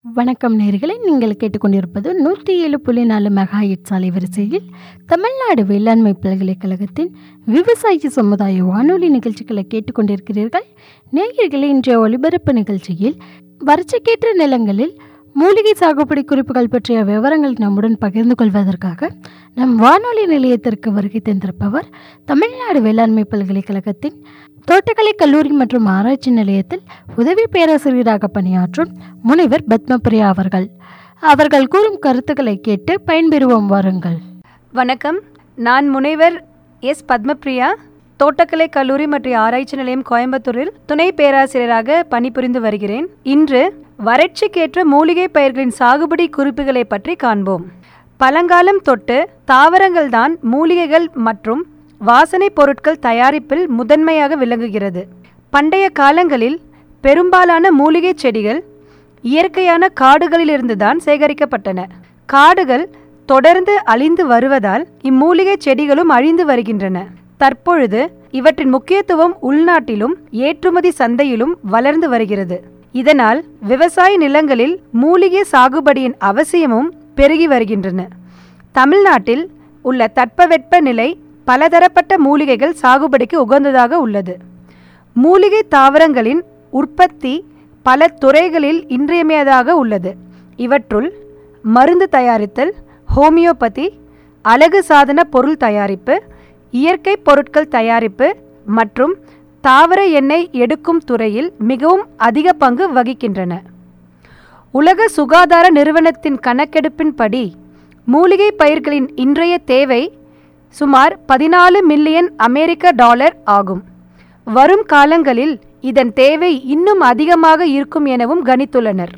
வணக்கம் நேர்களே நீங்கள் கேட்டுக்கொண்டிருப்பது நூற்றி ஏழு புள்ளி நாலு மெகா எட் அலைவரிசையில் தமிழ்நாடு வேளாண்மை பல்கலைக்கழகத்தின் விவசாயி சமுதாய வானொலி நிகழ்ச்சிகளை கேட்டுக்கொண்டிருக்கிறீர்கள் நேயர்களே இன்றைய ஒலிபரப்பு நிகழ்ச்சியில் வறட்சிக்கேற்ற நிலங்களில் மூலிகை சாகுபடி குறிப்புகள் பற்றிய விவரங்கள் நம்முடன் பகிர்ந்து கொள்வதற்காக நம் வானொலி நிலையத்திற்கு வருகை தந்திருப்பவர் தமிழ்நாடு வேளாண்மை பல்கலைக்கழகத்தின் தோட்டக்கலை கல்லூரி மற்றும் ஆராய்ச்சி நிலையத்தில் உதவி பேராசிரியராக பணியாற்றும் முனைவர் பத்மபிரியா அவர்கள் அவர்கள் கூறும் கருத்துக்களை கேட்டு பயன்பெறுவோம் வாருங்கள் வணக்கம் நான் முனைவர் எஸ் பத்மபிரியா தோட்டக்கலை கல்லூரி மற்றும் ஆராய்ச்சி நிலையம் கோயம்புத்தூரில் துணை பேராசிரியராக பணிபுரிந்து வருகிறேன் இன்று வறட்சிக்கேற்ற மூலிகை பயிர்களின் சாகுபடி குறிப்புகளை பற்றி காண்போம் பழங்காலம் தொட்டு தாவரங்கள்தான் மூலிகைகள் மற்றும் வாசனை பொருட்கள் தயாரிப்பில் முதன்மையாக விளங்குகிறது பண்டைய காலங்களில் பெரும்பாலான மூலிகை செடிகள் இயற்கையான காடுகளிலிருந்து தான் சேகரிக்கப்பட்டன காடுகள் தொடர்ந்து அழிந்து வருவதால் இம்மூலிகை செடிகளும் அழிந்து வருகின்றன தற்பொழுது இவற்றின் முக்கியத்துவம் உள்நாட்டிலும் ஏற்றுமதி சந்தையிலும் வளர்ந்து வருகிறது இதனால் விவசாய நிலங்களில் மூலிகை சாகுபடியின் அவசியமும் பெருகி வருகின்றன தமிழ்நாட்டில் உள்ள தட்பவெட்ப நிலை பலதரப்பட்ட மூலிகைகள் சாகுபடிக்கு உகந்ததாக உள்ளது மூலிகை தாவரங்களின் உற்பத்தி பல துறைகளில் இன்றியமையதாக உள்ளது இவற்றுள் மருந்து தயாரித்தல் ஹோமியோபதி அழகு சாதன பொருள் தயாரிப்பு இயற்கை பொருட்கள் தயாரிப்பு மற்றும் தாவர எண்ணெய் எடுக்கும் துறையில் மிகவும் அதிக பங்கு வகிக்கின்றன உலக சுகாதார நிறுவனத்தின் கணக்கெடுப்பின்படி மூலிகை பயிர்களின் இன்றைய தேவை சுமார் பதினாலு மில்லியன் அமெரிக்க டாலர் ஆகும் வரும் காலங்களில் இதன் தேவை இன்னும் அதிகமாக இருக்கும் எனவும் கணித்துள்ளனர்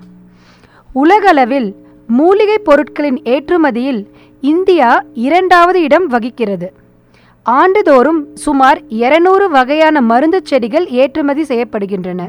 உலகளவில் மூலிகை பொருட்களின் ஏற்றுமதியில் இந்தியா இரண்டாவது இடம் வகிக்கிறது ஆண்டுதோறும் சுமார் இருநூறு வகையான மருந்து செடிகள் ஏற்றுமதி செய்யப்படுகின்றன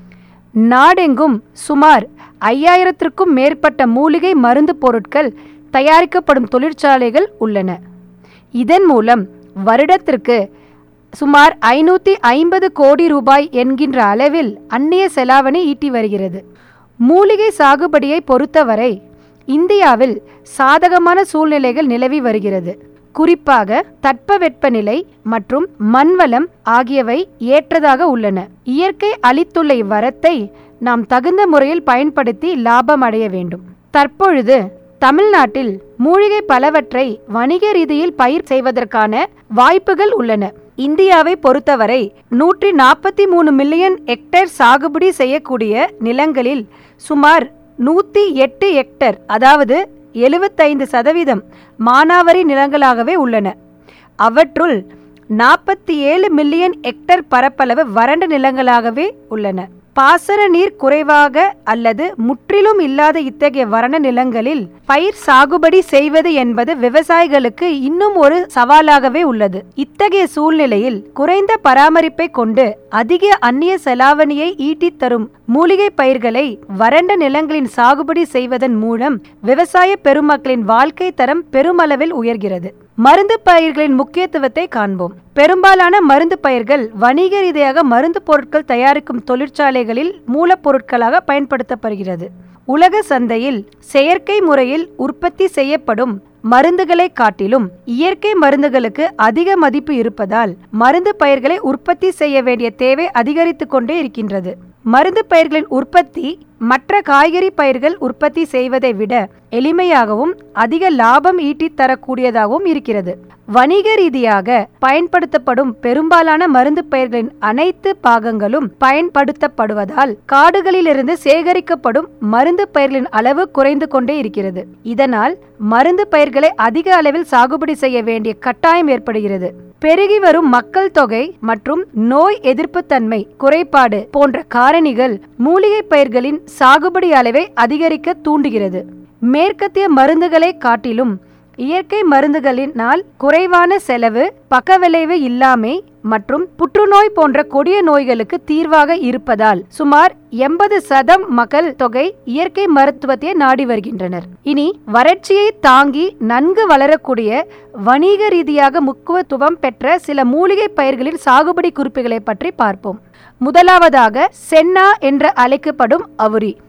நாடெங்கும் சுமார் ஐயாயிரத்திற்கும் மேற்பட்ட மூலிகை மருந்து பொருட்கள் தயாரிக்கப்படும் தொழிற்சாலைகள் உள்ளன இதன் மூலம் வருடத்திற்கு சுமார் ஐநூற்றி ஐம்பது கோடி ரூபாய் என்கின்ற அளவில் அந்நிய செலாவணி ஈட்டி வருகிறது மூலிகை சாகுபடியை பொறுத்தவரை இந்தியாவில் சாதகமான சூழ்நிலைகள் நிலவி வருகிறது குறிப்பாக தட்பவெப்பநிலை மற்றும் மண்வளம் ஆகியவை ஏற்றதாக உள்ளன இயற்கை அளித்துள்ள இவ்வரத்தை நாம் தகுந்த முறையில் பயன்படுத்தி லாபம் அடைய வேண்டும் தற்பொழுது தமிழ்நாட்டில் மூலிகை பலவற்றை வணிக ரீதியில் பயிர் செய்வதற்கான வாய்ப்புகள் உள்ளன இந்தியாவை பொறுத்தவரை நூற்றி நாற்பத்தி மூணு மில்லியன் ஹெக்டேர் சாகுபடி செய்யக்கூடிய நிலங்களில் சுமார் நூற்றி எட்டு ஹெக்டர் அதாவது எழுபத்தைந்து சதவீதம் மானாவரி நிலங்களாகவே உள்ளன அவற்றுள் நாற்பத்தி ஏழு மில்லியன் ஹெக்டர் பரப்பளவு வறண்ட நிலங்களாகவே உள்ளன பாசன நீர் குறைவாக அல்லது முற்றிலும் இல்லாத இத்தகைய வறண்ட நிலங்களில் பயிர் சாகுபடி செய்வது என்பது விவசாயிகளுக்கு இன்னும் ஒரு சவாலாகவே உள்ளது இத்தகைய சூழ்நிலையில் குறைந்த பராமரிப்பை கொண்டு அதிக அந்நிய செலாவணியை ஈட்டித் தரும் மூலிகை பயிர்களை வறண்ட நிலங்களின் சாகுபடி செய்வதன் மூலம் விவசாய பெருமக்களின் வாழ்க்கை தரம் பெருமளவில் உயர்கிறது மருந்து பயிர்களின் முக்கியத்துவத்தை காண்போம் பெரும்பாலான மருந்து பயிர்கள் வணிக ரீதியாக மருந்து பொருட்கள் தயாரிக்கும் தொழிற்சாலைகளில் மூலப்பொருட்களாக பயன்படுத்தப்படுகிறது உலக சந்தையில் செயற்கை முறையில் உற்பத்தி செய்யப்படும் மருந்துகளை காட்டிலும் இயற்கை மருந்துகளுக்கு அதிக மதிப்பு இருப்பதால் மருந்து பயிர்களை உற்பத்தி செய்ய வேண்டிய தேவை அதிகரித்து கொண்டே இருக்கின்றது மருந்து பயிர்களின் உற்பத்தி மற்ற காய்கறி பயிர்கள் உற்பத்தி செய்வதை விட எளிமையாகவும் அதிக லாபம் ஈட்டித் தரக்கூடியதாகவும் இருக்கிறது வணிக ரீதியாக பயன்படுத்தப்படும் பெரும்பாலான மருந்து பயிர்களின் அனைத்து பாகங்களும் பயன்படுத்தப்படுவதால் காடுகளிலிருந்து சேகரிக்கப்படும் மருந்து பயிர்களின் அளவு குறைந்து கொண்டே இருக்கிறது இதனால் மருந்து பயிர்களை அதிக அளவில் சாகுபடி செய்ய வேண்டிய கட்டாயம் ஏற்படுகிறது பெருகி வரும் மக்கள் தொகை மற்றும் நோய் எதிர்ப்பு தன்மை குறைபாடு போன்ற காரணிகள் மூலிகை பயிர்களின் சாகுபடி அளவை அதிகரிக்க தூண்டுகிறது மேற்கத்திய மருந்துகளை காட்டிலும் இயற்கை மருந்துகளினால் குறைவான செலவு பக்கவிளைவு இல்லாமை மற்றும் புற்றுநோய் போன்ற கொடிய நோய்களுக்கு தீர்வாக இருப்பதால் சுமார் எண்பது சதம் மக்கள் தொகை இயற்கை மருத்துவத்தை நாடி வருகின்றனர் இனி வறட்சியை தாங்கி நன்கு வளரக்கூடிய வணிக ரீதியாக முக்கியத்துவம் பெற்ற சில மூலிகை பயிர்களின் சாகுபடி குறிப்புகளை பற்றி பார்ப்போம் முதலாவதாக சென்னா என்று அழைக்கப்படும் அவுரி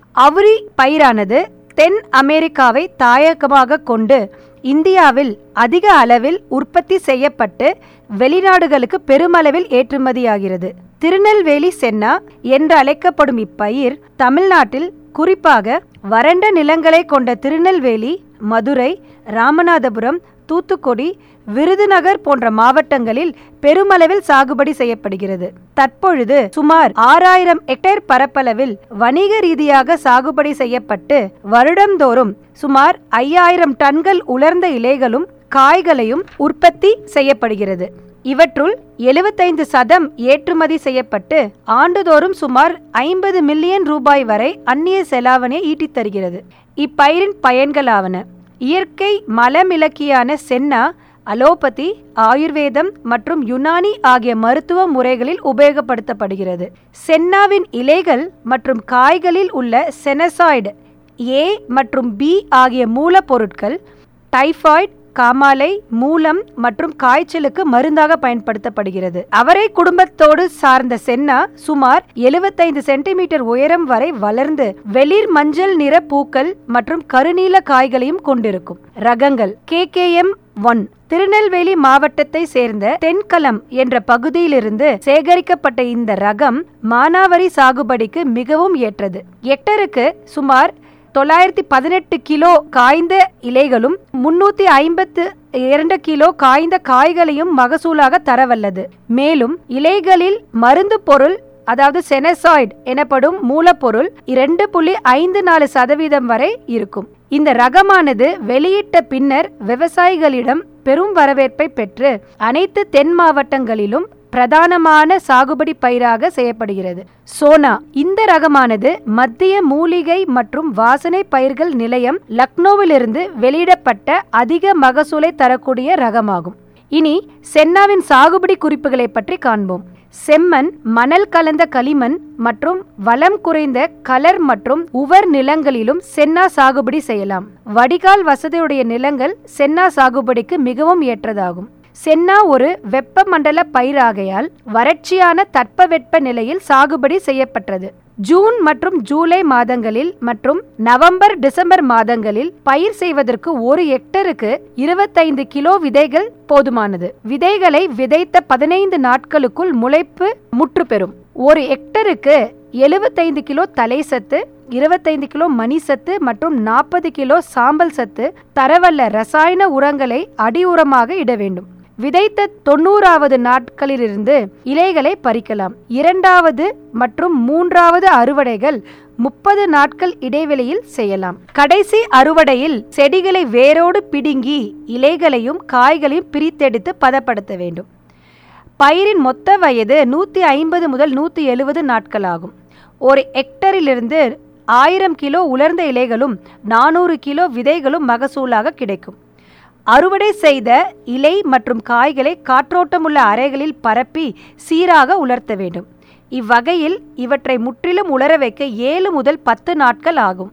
அவுரி பயிரானது தென் அமெரிக்காவை தாயகமாக கொண்டு இந்தியாவில் அதிக அளவில் உற்பத்தி செய்யப்பட்டு வெளிநாடுகளுக்கு பெருமளவில் ஏற்றுமதியாகிறது திருநெல்வேலி சென்னா என்று அழைக்கப்படும் இப்பயிர் தமிழ்நாட்டில் குறிப்பாக வறண்ட நிலங்களை கொண்ட திருநெல்வேலி மதுரை ராமநாதபுரம் தூத்துக்குடி விருதுநகர் போன்ற மாவட்டங்களில் பெருமளவில் சாகுபடி செய்யப்படுகிறது தற்பொழுது சுமார் ஆறாயிரம் ஹெக்டேர் பரப்பளவில் வணிக ரீதியாக சாகுபடி செய்யப்பட்டு வருடந்தோறும் சுமார் ஐயாயிரம் டன்கள் உலர்ந்த இலைகளும் காய்களையும் உற்பத்தி செய்யப்படுகிறது இவற்றுள் எழுபத்தைந்து சதம் ஏற்றுமதி செய்யப்பட்டு ஆண்டுதோறும் சுமார் ஐம்பது மில்லியன் ரூபாய் வரை அந்நிய செலாவணியை ஈட்டித் தருகிறது இப்பயிரின் பயன்களாவன இயற்கை மலமிளக்கியான சென்னா அலோபதி ஆயுர்வேதம் மற்றும் யுனானி ஆகிய மருத்துவ முறைகளில் உபயோகப்படுத்தப்படுகிறது சென்னாவின் இலைகள் மற்றும் காய்களில் உள்ள செனசாய்டு ஏ மற்றும் பி ஆகிய மூலப்பொருட்கள் டைபாய்டு காமாலை மூலம் மற்றும் காய்ச்சலுக்கு மருந்தாக பயன்படுத்தப்படுகிறது அவரை குடும்பத்தோடு சார்ந்த சென்னா சுமார் எழுபத்தைந்து சென்டிமீட்டர் உயரம் வரை வளர்ந்து வெளிர் மஞ்சள் நிற பூக்கள் மற்றும் கருநீல காய்களையும் கொண்டிருக்கும் ரகங்கள் K K M one Tirunelveli மாவட்டத்தை சேர்ந்த தென்கலம் என்ற பகுதியிலிருந்து சேகரிக்கப்பட்ட இந்த ரகம் மானாவரி சாகுபடிக்கு மிகவும் ஏற்றது ஹெக்டருக்கு சுமார் தொள்ளாயிரத்தி பதினெட்டு கிலோ காய்ந்த இலைகளும் முன்னூத்தி ஐம்பத்து இரண்டு கிலோ காய்ந்த காய்களையும் மகசூலாக தரவல்லது மேலும் இலைகளில் மருந்து பொருள் அதாவது செனசாய்டு எனப்படும் மூலப்பொருள் இரண்டு புள்ளி ஐந்து நாலு சதவீதம் வரை இருக்கும் இந்த ரகமானது வெளியிட்ட பின்னர் விவசாயிகளிடம் பெரும் வரவேற்பை பெற்று அனைத்து தென் மாவட்டங்களிலும் பிரதானமான சாகுபடி பயிராக செய்யப்படுகிறது சோனா இந்த ரகமானது மத்திய மூலிகை மற்றும் வாசனை பயிர்கள் நிலையம் லக்னோவிலிருந்து வெளியிடப்பட்ட அதிக மகசூலை தரக்கூடிய ரகமாகும் இனி சென்னாவின் சாகுபடி குறிப்புகளை பற்றி காண்போம் செம்மண் மணல் கலந்த களிமண் மற்றும் வளம் குறைந்த கலர் மற்றும் உவர் நிலங்களிலும் சென்னா சாகுபடி செய்யலாம் வடிகால் வசதியுடைய நிலங்கள் சென்னா சாகுபடிக்கு மிகவும் ஏற்றதாகும் சென்னா ஒரு வெப்பமண்டல பயிராகையால் வறட்சியான தட்பவெட்ப நிலையில் சாகுபடி செய்யப்பட்டது ஜூன் மற்றும் ஜூலை மாதங்களில் மற்றும் நவம்பர் டிசம்பர் மாதங்களில் பயிர் செய்வதற்கு ஒரு ஹெக்டருக்கு இருபத்தைந்து கிலோ விதைகள் போதுமானது விதைகளை விதைத்த பதினைந்து நாட்களுக்குள் முளைப்பு முற்று பெறும் ஒரு ஹெக்டருக்கு எழுபத்தைந்து கிலோ தலை சத்து இருபத்தைந்து கிலோ மணி சத்து மற்றும் நாற்பது கிலோ சாம்பல் சத்து தரவல்ல ரசாயன உரங்களை அடி உரமாக இட வேண்டும் விதைத்த தொண்ணூறாவது நாட்களிலிருந்து இலைகளை பறிக்கலாம் இரண்டாவது மற்றும் மூன்றாவது அறுவடைகள் முப்பது நாட்கள் இடைவெளியில் செய்யலாம் கடைசி அறுவடையில் செடிகளை வேரோடு பிடுங்கி இலைகளையும் காய்களையும் பிரித்தெடுத்து பதப்படுத்த வேண்டும் பயிரின் மொத்த வயது நூற்றி ஐம்பது முதல் நூற்றி எழுபது நாட்கள் ஆகும் ஒரு ஹெக்டரிலிருந்து ஆயிரம் கிலோ உலர்ந்த இலைகளும் நானூறு கிலோ விதைகளும் மகசூலாக கிடைக்கும் அறுவடை செய்த இலை மற்றும் காய்களை காற்றோட்டமுள்ள அறைகளில் பரப்பி சீராக உலர்த்த வேண்டும் இவ்வகையில் இவற்றை முற்றிலும் உலர வைக்க ஏழு முதல் பத்து நாட்கள் ஆகும்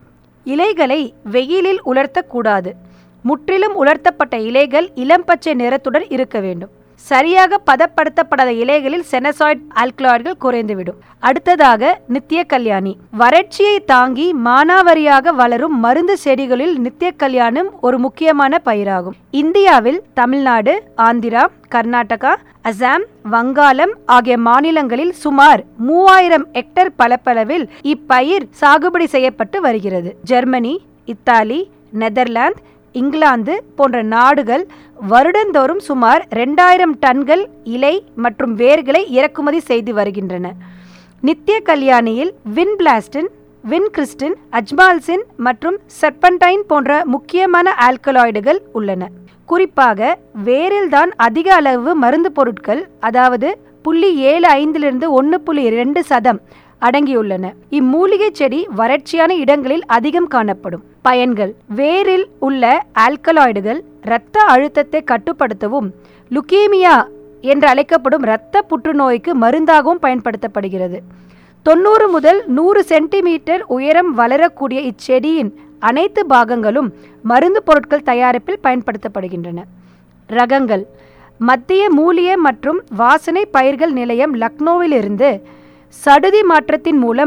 இலைகளை வெயிலில் உலர்த்தக்கூடாது முற்றிலும் உலர்த்தப்பட்ட இலைகள் இளம்பச்சை நிறத்துடன் இருக்க வேண்டும் சரியாக பதப்படுத்தப்படாத இலைகளில் செனசாய்ட் ஆல்கலாய்டுகள் குறைந்துவிடும் அடுத்ததாக நித்திய கல்யாணி வறட்சியை தாங்கி மானாவரியாக வளரும் மருந்து செடிகளில் நித்திய கல்யாணம் ஒரு முக்கியமான பயிராகும் இந்தியாவில் தமிழ்நாடு ஆந்திரா கர்நாடகா அசாம் வங்காளம் ஆகிய மாநிலங்களில் சுமார் மூவாயிரம் ஹெக்டர் பலப்பளவில் இப்பயிர் சாகுபடி செய்யப்பட்டு வருகிறது ஜெர்மனி இத்தாலி நெதர்லாந்து இங்கிலாந்து போன்ற நாடுகள் வருடந்தோறும் சுமார் ரெண்டாயிரம் டன்கள் இலை மற்றும் வேர்களை இறக்குமதி செய்து வருகின்றன நித்திய கல்யாணியில் vinblastine vincristine ajmalicine மற்றும் சர்பன்டைன் போன்ற முக்கியமான ஆல்கலாய்டுகள் உள்ளன குறிப்பாக வேரில்தான் அதிக அளவு மருந்து பொருட்கள் அதாவது புள்ளி ஏழு ஐந்திலிருந்து ஒன்று புள்ளி ரெண்டு சதம் அடங்கியுள்ளன இம்மூலிகை செடி வறட்சியான இடங்களில் அதிகம் காணப்படும் பயன்கள் வேரில் உள்ள ஆல்கலாய்டுகள் இரத்த அழுத்தத்தை கட்டுப்படுத்தவும் லுக்கேமியா என்று அழைக்கப்படும் இரத்த புற்றுநோய்க்கு மருந்தாகவும் பயன்படுத்தப்படுகிறது தொண்ணூறு முதல் நூறு சென்டிமீட்டர் உயரம் வளரக்கூடிய இச்செடியின் அனைத்து பாகங்களும் மருந்து பொருட்கள் தயாரிப்பில் பயன்படுத்தப்படுகின்றன ரகங்கள் மத்திய மூலிய மற்றும் வாசனை பயிர்கள் நிலையம் லக்னோவிலிருந்து சடுதி மாற்றத்தின் மூலம்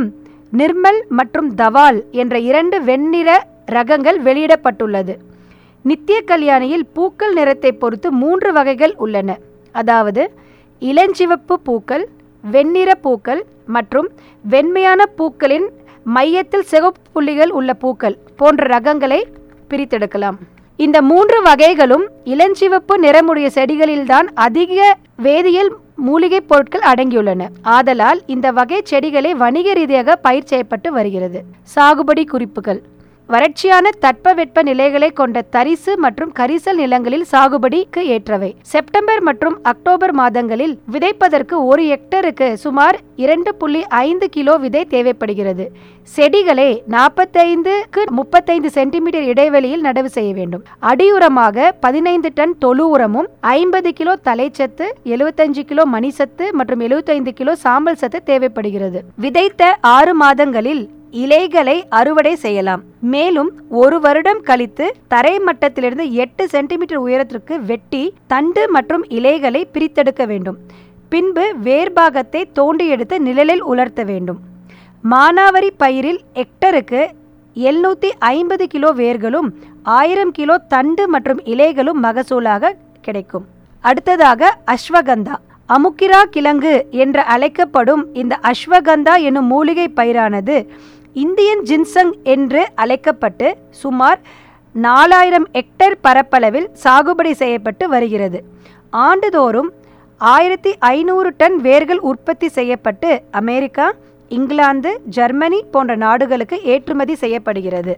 நிர்மல் மற்றும் தவால் என்ற இரண்டு வெண்ணிற ரகங்கள் வெளியிடப்பட்டுள்ளது நித்திய கல்யாணியில் பூக்கள் நிறத்தை பொறுத்து மூன்று வகைகள் உள்ளன அதாவது இளஞ்சிவப்பு பூக்கள் வெண்ணிற பூக்கள் மற்றும் வெண்மையான பூக்களின் மையத்தில் சிவப்பு புள்ளிகள் உள்ள பூக்கள் போன்ற ரகங்களை பிரித்தெடுக்கலாம் இந்த மூன்று வகைகளும் இளஞ்சிவப்பு நிறமுடைய செடிகளில்தான் அதிக வேதியியல் மூலிகைப் பொருட்கள் அடங்கியுள்ளன ஆதலால் இந்த வகை செடிகளை வணிக ரீதியாக பயிர் செய்யப்பட்டு வருகிறது சாகுபடி குறிப்புகள் வறட்சியான தட்பவெட்ப நிலைகளை கொண்ட தரிசு மற்றும் கரிசல் நிலங்களில் சாகுபடிக்கு ஏற்றவை செப்டம்பர் மற்றும் அக்டோபர் மாதங்களில் விதைப்பதற்கு ஒரு ஹெக்டருக்கு சுமார் இரண்டு புள்ளி ஐந்து கிலோ விதை தேவைப்படுகிறது செடிகளை நாற்பத்தைந்துக்கு முப்பத்தைந்து சென்டிமீட்டர் இடைவெளியில் நடவு செய்ய வேண்டும் அடியுரமாக பதினைந்து டன் தொழு உரமும் ஐம்பது கிலோ தலைச்சத்து எழுபத்தஞ்சு கிலோ மணிசத்து மற்றும் எழுபத்தைந்து கிலோ சாம்பல் சத்து தேவைப்படுகிறது விதைத்த ஆறு மாதங்களில் இலைகளை அறுவடை செய்யலாம் மேலும் ஒரு வருடம் கழித்து தரை மட்டத்திலிருந்து எட்டு சென்டிமீட்டர் உயரத்திற்கு வெட்டி தண்டு மற்றும் இலைகளை பிரித்தெடுக்க வேண்டும் பின்பு வேர்பாகத்தை தோண்டி எடுத்து நிழலில் உலர்த்த வேண்டும் மானாவரி பயிரில் ஹெக்டருக்கு எழுநூற்றி ஐம்பது கிலோ வேர்களும் ஆயிரம் கிலோ தண்டு மற்றும் இலைகளும் மகசூலாக கிடைக்கும் அடுத்ததாக அஸ்வகந்தா அமுக்கிரா கிழங்கு என்று அழைக்கப்படும் இந்த அஸ்வகந்தா என்னும் மூலிகை பயிரானது இந்தியன் ஜின்சங் என்று அழைக்கப்பட்டு சுமார் நாலாயிரம் ஹெக்டேர் பரப்பளவில் சாகுபடி செய்யப்பட்டு வருகிறது ஆண்டுதோறும் ஆயிரத்தி ஐநூறு டன் வேர்கள் உற்பத்தி செய்யப்பட்டு அமெரிக்கா இங்கிலாந்து ஜெர்மனி போன்ற நாடுகளுக்கு ஏற்றுமதி செய்யப்படுகிறது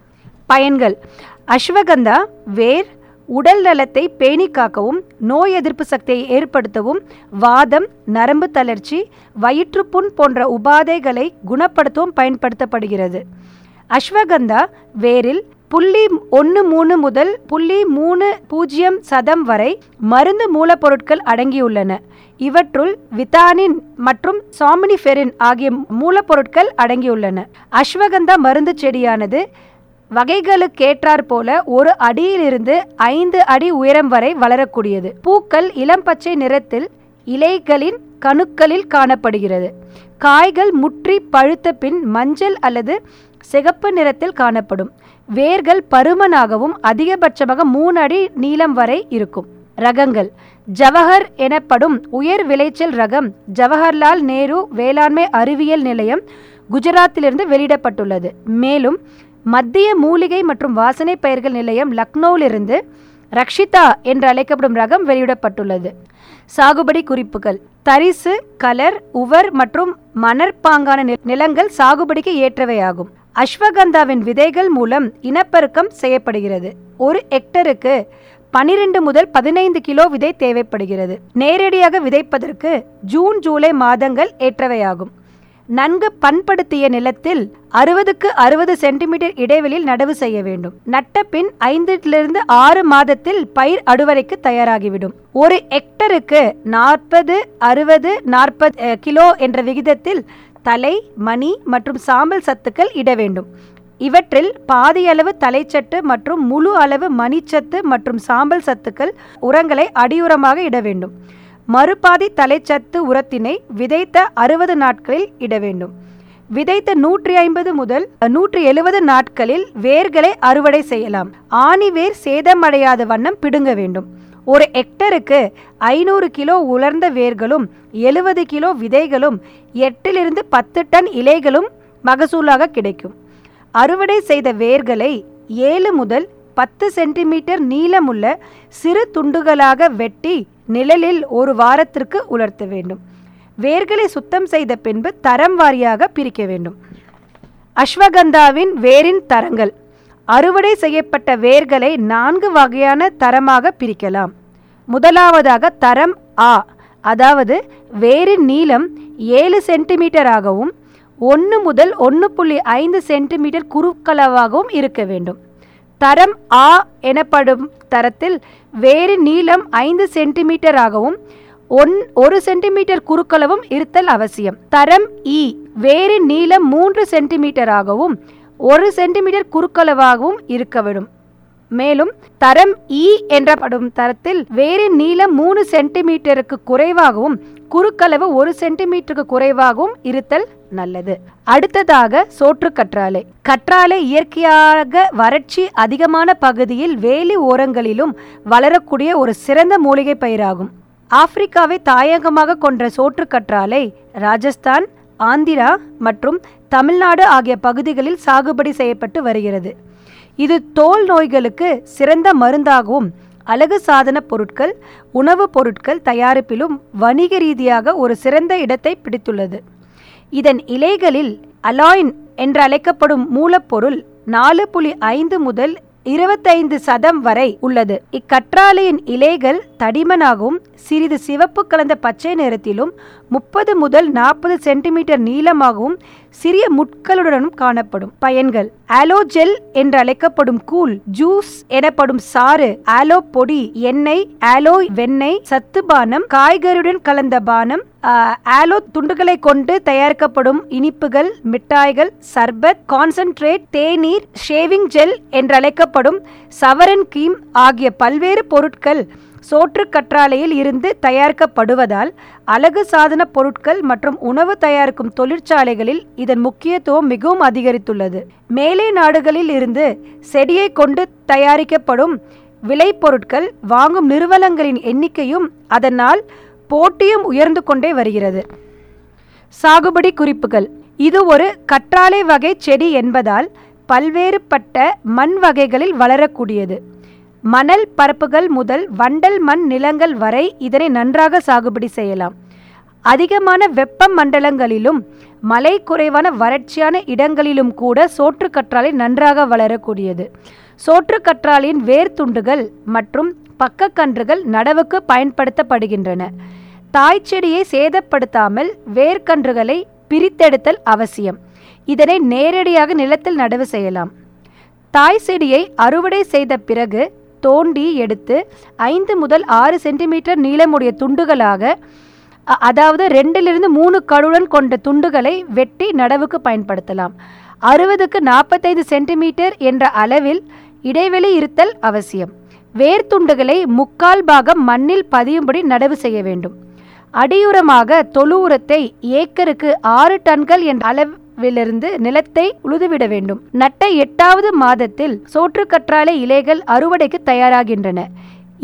பயன்கள் அஸ்வகந்தா வேர் உடல் நலத்தை பேணி காக்கவும் நோய் எதிர்ப்பு சக்தியை ஏற்படுத்தவும் வாதம் நரம்பு தளர்ச்சி வயிற்றுப்புண் போன்ற உபாதைகளை குணப்படுத்தவும் பயன்படுத்தப்படுகிறது அஸ்வகந்தா வேரில் புள்ளி ஒன்று மூணு முதல் புள்ளி மூணு பூஜ்ஜியம் சதம் வரை மருந்து மூலப்பொருட்கள் அடங்கியுள்ளன இவற்றுள் வித்தானின் மற்றும் சாமினிஃபெரின் ஆகிய மூலப்பொருட்கள் அடங்கியுள்ளன அஸ்வகந்தா மருந்து செடியானது வகைகளுக்கேற்றாற் போல ஒரு அடியிலிருந்து ஐந்து அடி உயரம் வரை வளரக்கூடியது பூக்கள் இளம் பச்சை நிறத்தில் இலைகளின் கணுக்களில் காணப்படுகிறது காய்கள் முற்றி பழுத்த பின் மஞ்சள் அல்லது சிகப்பு நிறத்தில் காணப்படும் வேர்கள் பருமனாகவும் அதிகபட்சமாக மூணு அடி நீளம் வரை இருக்கும் ரகங்கள் ஜவஹர் எனப்படும் உயர் விளைச்சல் ரகம் ஜவஹர்லால் நேரு வேளாண்மை அறிவியல் நிலையம் குஜராத்திலிருந்து வெளியிடப்பட்டுள்ளது மேலும் மத்திய மூலிகை மற்றும் வாசனை பயிர்கள் நிலையம் லக்னோவிலிருந்து ரக்ஷிதா என்று அழைக்கப்படும் ரகம் வெளியிடப்பட்டுள்ளது சாகுபடி குறிப்புகள் தரிசு கலர் உவர் மற்றும் மணற்பாங்கான நி- நிலங்கள் சாகுபடிக்கு ஏற்றவையாகும் அஸ்வகந்தாவின் விதைகள் மூலம் இனப்பெருக்கம் செய்யப்படுகிறது ஒரு ஹெக்டருக்கு பனிரெண்டு முதல் பதினைந்து கிலோ விதை தேவைப்படுகிறது நேரடியாக விதைப்பதற்கு ஜூன் ஜூலை மாதங்கள் ஏற்றவையாகும் நன்கு பண்படுத்திய நிலத்தில் அறுபதுக்கு அறுபது சென்டிமீட்டர் இடைவெளியில் நடவு செய்ய வேண்டும் நட்ட பின் ஐந்திலிருந்து ஆறு மாதத்தில் பயிர் அறுவடைக்கு தயாராகிவிடும் ஒரு ஹெக்டருக்கு நாற்பது அறுபது நாற்பது கிலோ என்ற விகிதத்தில் தலை மணி மற்றும் சாம்பல் சத்துக்கள் இட வேண்டும் இவற்றில் பாதி அளவு தலைச்சத்து மற்றும் முழு அளவு மணிச்சத்து மற்றும் சாம்பல் சத்துக்கள் உரங்களை அடியுரமாக இட வேண்டும் மறுபாதி தலைச்சத்து உரத்தினை விதைத்த அறுபது நாட்களில் இட வேண்டும் விதைத்த நூற்றி ஐம்பது முதல் நூற்றி எழுபது நாட்களில் வேர்களை அறுவடை செய்யலாம் ஆணி வேர் சேதமடையாத வண்ணம் பிடுங்க வேண்டும் ஒரு ஹெக்டருக்கு ஐநூறு கிலோ உலர்ந்த வேர்களும் எழுபது கிலோ விதைகளும் எட்டிலிருந்து பத்து டன் இலைகளும் மகசூலாக கிடைக்கும் அறுவடை செய்த வேர்களை ஏழு முதல் பத்து சென்டிமீட்டர் நீளமுள்ள சிறு துண்டுகளாக வெட்டி நிழலில் ஒரு வாரத்திற்கு உலர்த்த வேண்டும் வேர்களை சுத்தம் செய்த பின்பு தரம் வாரியாக பிரிக்க வேண்டும் அஸ்வகந்தாவின் வேரின் தரங்கள் அறுவடை செய்யப்பட்ட வேர்களை நான்கு வகையான தரமாக பிரிக்கலாம் முதலாவதாக தரம் ஆ அதாவது வேரின் நீளம் ஏழு சென்டிமீட்டராகவும் ஒன்று முதல் ஒன்று புள்ளி ஐந்து சென்டிமீட்டர் குறுக்களவாகவும் இருக்க வேண்டும் தரம் ஆ எனப்படும் தரத்தில் வேரின் நீளம் ஐந்து சென்டிமீட்டராகவும் ஒன் ஒரு சென்டிமீட்டர் குறுக்களவும் இருத்தல் அவசியம் தரம் இ வேரின் நீளம் மூன்று சென்டிமீட்டராகவும் ஒரு சென்டிமீட்டர் குறுக்களவாகவும் இருக்க வேண்டும் மேலும் தரம் இ என்றப்படும் தரத்தில் வேரின் நீளம் மூணு சென்டிமீட்டருக்கு குறைவாகவும் குறுக்களவு ஒரு சென்டிமீட்டருக்கு குறைவாகவும் இருத்தல் நல்லது அடுத்ததாக சோற்று கற்றாழை கற்றாழை இயற்கையாக வறட்சி அதிகமான பகுதியில் வேலி ஓரங்களிலும் வளரக்கூடிய ஒரு சிறந்த மூலிகை பயிராகும் ஆப்பிரிக்காவை தாயகமாக கொண்ட சோற்று கற்றாழை ராஜஸ்தான் ஆந்திரா மற்றும் தமிழ்நாடு ஆகிய பகுதிகளில் சாகுபடி செய்யப்பட்டு வருகிறது இது தோல் நோய்களுக்கு சிறந்த மருந்தாகவும் அழகு சாதன பொருட்கள் உணவுப் பொருட்கள் தயாரிப்பிலும் வணிக ரீதியாக ஒரு சிறந்த இடத்தை பிடித்துள்ளது இதன் இலைகளில் அலாயின் என்று அழைக்கப்படும் மூலப்பொருள் நாலு புள்ளி ஐந்து முதல் இருபத்தைந்து சதம் வரை உள்ளது இக்கற்றாழையின் இலைகள் தடிமனாகவும் சிறிது சிவப்பு கலந்த பச்சை நிறத்திலும் முப்பது முதல் நாற்பது சென்டிமீட்டர் நீளமாகவும் சிறிய முட்களுடனும் காணப்படும் பயன்கள் ஆலோ ஜெல் என்று அழைக்கப்படும் கூழ் ஜூஸ் எனப்படும் சாறு ஆலோ பொடி எண்ணெய் ஆலோ வெண்ணெய் சத்து பானம் காய்கறியுடன் கலந்த பானம் ஆஹ், ஆலோ துண்டுகளை கொண்டு தயாரிக்கப்படும் இனிப்புகள் மிட்டாய்கள் சர்பத் கான்சென்ட்ரேட் தேநீர் ஷேவிங் ஜெல் என்று அழைக்கப்படும் சவரன் கீம் ஆகிய பல்வேறு பொருட்கள் சோற்று கற்றாழையில் இருந்து தயாரிக்கப்படுவதால் அழகு சாதன பொருட்கள் மற்றும் உணவு தயாரிக்கும் தொழிற்சாலைகளில் இதன் முக்கியத்துவம் மிகவும் அதிகரித்துள்ளது மேலே நாடுகளில் இருந்து செடியை கொண்டு தயாரிக்கப்படும் விளைபொருட்கள் வாங்கும் நிறுவனங்களின் எண்ணிக்கையும் அதனால் போட்டியும் உயர்ந்து கொண்டே வருகிறது சாகுபடி குறிப்புகள் இது ஒரு கற்றாழை வகை செடி என்பதால் பல்வேறுபட்ட மண் வகைகளில் வளரக்கூடியது மணல் பரப்புகள் முதல் வண்டல் மண் நிலங்கள் வரை இதனை நன்றாக சாகுபடி செய்யலாம் அதிகமான வெப்ப மண்டலங்களிலும் மழை குறைவான வறட்சியான இடங்களிலும் கூட சோற்று கற்றாழை நன்றாக வளரக்கூடியது சோற்று கற்றாழையின் வேர் துண்டுகள் மற்றும் பக்கக்கன்றுகள் நடவுக்கு பயன்படுத்தப்படுகின்றன தாய் செடியை சேதப்படுத்தாமல் வேர்க்கன்றுகளை பிரித்தெடுத்தல் அவசியம் இதனை நேரடியாக நிலத்தில் நடவு செய்யலாம் தாய் செடியை அறுவடை செய்த பிறகு தோண்டி எடுத்து ஐந்து முதல் ஆறு சென்டிமீட்டர் நீளமுடைய துண்டுகளாக அ- அதாவது ரெண்டிலிருந்து மூணு கடுடன் கொண்ட துண்டுகளை வெட்டி நடவுக்கு பயன்படுத்தலாம் அறுபதுக்கு நாற்பத்தைந்து சென்டிமீட்டர் என்ற அளவில் இடைவெளி இருத்தல் அவசியம் வேர் துண்டுகளை முக்கால் பாகம் மண்ணில் பதியும்படி நடவு செய்ய வேண்டும் அடியுரமாக தொழு உரத்தை ஏக்கருக்கு ஆறு டன்கள் என்ற அளவிலிருந்து நிலத்தை உழுதுவிட வேண்டும் நட்ட எட்டாவது மாதத்தில் சோற்று கற்றாழை இலைகள் அறுவடைக்கு தயாராகின்றன